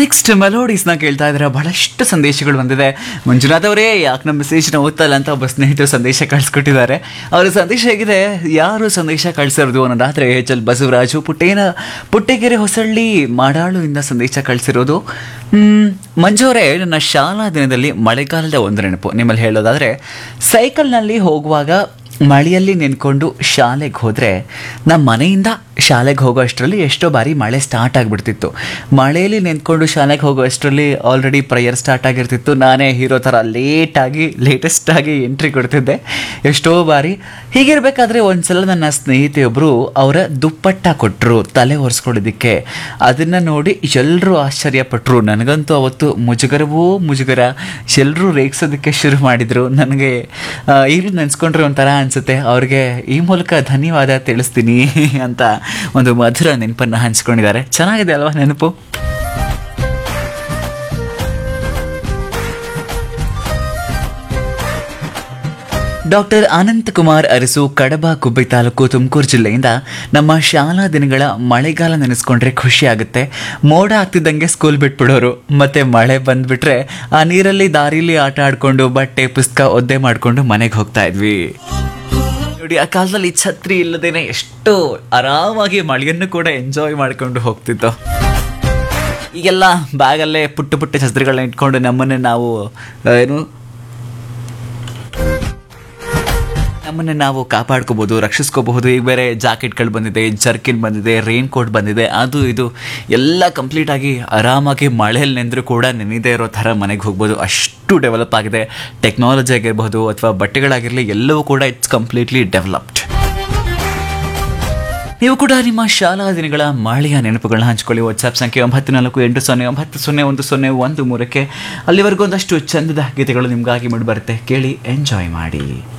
next ಮೆಲೋಡೀಸ್ನ ಕೇಳ್ತಾ ಇದ್ದಾರೆ ಬಹಳಷ್ಟು ಸಂದೇಶಗಳು ಬಂದಿದೆ ಮಂಜುನಾಥ್ ಅವರೇ ಯಾಕೆ ನಮ್ಮ ಮೆಸೇಜ್ನ ಓದ್ತಾ ಇಲ್ಲ ಅಂತ ಒಬ್ಬ ಸ್ನೇಹಿತರು ಸಂದೇಶ ಕಳಿಸ್ಕೊಟ್ಟಿದ್ದಾರೆ ಅವರ ಸಂದೇಶ ಹೇಗಿದೆ ಯಾರು ಸಂದೇಶ ಕಳಿಸಿರೋದು ಅನ್ನೋದಾದ್ರೆ ಎಚ್ ಎಲ್ ಬಸವರಾಜು ಪುಟ್ಟೇನ ಪುಟ್ಟೆಗೆರೆ ಹೊಸಳ್ಳಿ ಮಾಡಾಳು ಇಂದ ಸಂದೇಶ ಕಳಿಸಿರೋದು ಮ್, ಮಂಜು ಅವರೇ ನನ್ನ ಶಾಲಾ ದಿನದಲ್ಲಿ ಮಳೆಗಾಲದ ಒಂದು ನೆನಪು ನಿಮ್ಮಲ್ಲಿ ಹೇಳೋದಾದ್ರೆ ಸೈಕಲ್ನಲ್ಲಿ ಹೋಗುವಾಗ ಮಳೆಯಲ್ಲಿ ನೆನ್ಕೊಂಡು ಶಾಲೆಗೆ ಹೋದರೆ ನಮ್ಮ ಮನೆಯಿಂದ ಶಾಲೆಗೆ ಹೋಗೋ ಅಷ್ಟರಲ್ಲಿ ಎಷ್ಟೋ ಬಾರಿ ಮಳೆ ಸ್ಟಾರ್ಟ್ ಆಗಿಬಿಡ್ತಿತ್ತು ಮಳೆಯಲ್ಲಿ ನೆನ್ಕೊಂಡು ಶಾಲೆಗೆ ಹೋಗೋ ಅಷ್ಟರಲ್ಲಿ ಆಲ್ರೆಡಿ ಪ್ರೇಯರ್ ಸ್ಟಾರ್ಟ್ ಆಗಿರ್ತಿತ್ತು ನಾನೇ ಹೀರೋ ಥರ ಲೇಟಾಗಿ ಲೇಟೆಸ್ಟಾಗಿ ಎಂಟ್ರಿ ಕೊಡ್ತಿದ್ದೆ ಎಷ್ಟೋ ಬಾರಿ ಹೀಗಿರಬೇಕಾದ್ರೆ ಒಂದ್ಸಲ ನನ್ನ ಸ್ನೇಹಿತೆಯೊಬ್ಬರು ಅವರ ದುಪ್ಪಟ್ಟ ಕೊಟ್ಟರು ತಲೆ ಒರೆಸ್ಕೊಳ್ಳೋದಕ್ಕೆ ಅದನ್ನು ನೋಡಿ ಎಲ್ಲರೂ ಆಶ್ಚರ್ಯಪಟ್ಟರು ನನಗಂತೂ ಅವತ್ತು ಮುಜುಗರವೋ ಮುಜುಗರ ಎಲ್ಲರೂ ರೇಗಿಸೋದಕ್ಕೆ ಶುರು ಮಾಡಿದರು ನನಗೆ ಆ, ಈಗಲೂ ನೆನೆಸ್ಕೊಂಡ್ರೆ ಒಂಥರ ಅನಿಸುತ್ತೆ ಅವ್ರಿಗೆ ಈ ಮೂಲಕ ಧನ್ಯವಾದ ತಿಳಿಸ್ತೀನಿ ಅಂತ ಒಂದು ಮಧುರ ನೆನಪನ್ನು ಹಂಚ್ಕೊಂಡಿದ್ದಾರೆ ಚೆನ್ನಾಗಿದೆ ಅಲ್ವಾ ನೆನಪು ಡಾಕ್ಟರ್ ಅನಂತ್ ಕುಮಾರ್ ಅರಸು ಕಡಬ ಕುಬ್ಬಿ ತಾಲೂಕು ತುಮಕೂರು ಜಿಲ್ಲೆಯಿಂದ ನಮ್ಮ ಶಾಲಾ ದಿನಗಳ ಮಳೆಗಾಲ ನೆನೆಸ್ಕೊಂಡ್ರೆ ಖುಷಿ ಆಗುತ್ತೆ ಮೋಡ ಆಗ್ತಿದ್ದಂಗೆ ಸ್ಕೂಲ್ ಬಿಟ್ಬಿಡೋರು ಮತ್ತೆ ಮಳೆ ಬಂದ್ಬಿಟ್ರೆ ಆ ನೀರಲ್ಲಿ ದಾರಿಲಿ ಆಟ ಆಡ್ಕೊಂಡು ಬಟ್ಟೆ ಪುಸ್ತಕ ಒದ್ದೆ ಮಾಡ್ಕೊಂಡು ಮನೆಗೆ ಹೋಗ್ತಾ ಇದ್ವಿ ನೋಡಿ ಆ ಕಾಲದಲ್ಲಿ ಛತ್ರಿ ಇಲ್ಲದೇನೆ ಎಷ್ಟು ಆರಾಮಾಗಿ ಮಳೆಯನ್ನು ಕೂಡ ಎಂಜಾಯ್ ಮಾಡ್ಕೊಂಡು ಹೋಗ್ತಿದ್ದೋ ಈಗೆಲ್ಲ ಬ್ಯಾಗಲ್ಲೇ ಪುಟ್ಟ ಪುಟ್ಟ ಛತ್ರಿಗಳನ್ನ ಇಟ್ಕೊಂಡು ನಮ್ಮನ್ನೇ ನಾವು ಆ, ಏನು ನಮ್ಮನ್ನು ನಾವು ಕಾಪಾಡ್ಕೋಬಹುದು ರಕ್ಷಿಸ್ಕೋಬಹುದು ಈಗ ಬೇರೆ ಜಾಕೆಟ್ಗಳು ಬಂದಿದೆ ಜರ್ಕಿನ್ ಬಂದಿದೆ ರೈನ್ ಕೋಟ್ ಬಂದಿದೆ ಅದು ಇದು ಎಲ್ಲ ಕಂಪ್ಲೀಟ್ ಆಗಿ ಆರಾಮಾಗಿ ಮಳೆಯಲ್ಲಿ ನೆಂದರೂ ಕೂಡ ನೆನೆದೇ ಇರೋ ಥರ ಮನೆಗೆ ಹೋಗ್ಬೋದು ಅಷ್ಟು ಡೆವಲಪ್ ಆಗಿದೆ ಟೆಕ್ನಾಲಜಿ ಆಗಿರ್ಬೋದು ಅಥವಾ ಬಟ್ಟೆಗಳಾಗಿರಲಿ ಎಲ್ಲವೂ ಕೂಡ ಇಟ್ಸ್ ಕಂಪ್ಲೀಟ್ಲಿ ಡೆವಲಪ್ಡ್ ನೀವು ಕೂಡ ನಿಮ್ಮ ಶಾಲಾ ದಿನಗಳ ಮಳೆಯ ನೆನಪುಗಳನ್ನ ಹಂಚ್ಕೊಳ್ಳಿ ವಾಟ್ಸ್ಆಪ್ ಸಂಖ್ಯೆ ಒಂಬತ್ತು ನಾಲ್ಕು ಎಂಟು ಸೊನ್ನೆ ಒಂಬತ್ತು ಸೊನ್ನೆ ಒಂದು ಸೊನ್ನೆ ಒಂದು ಮೂರಕ್ಕೆ ಅಲ್ಲಿವರೆಗೂ ಒಂದಷ್ಟು ಚಂದದ ಗೀತೆಗಳು ನಿಮಗಾಗಿ ಮೂಡಿ ಬರುತ್ತೆ ಕೇಳಿ ಎಂಜಾಯ್ ಮಾಡಿ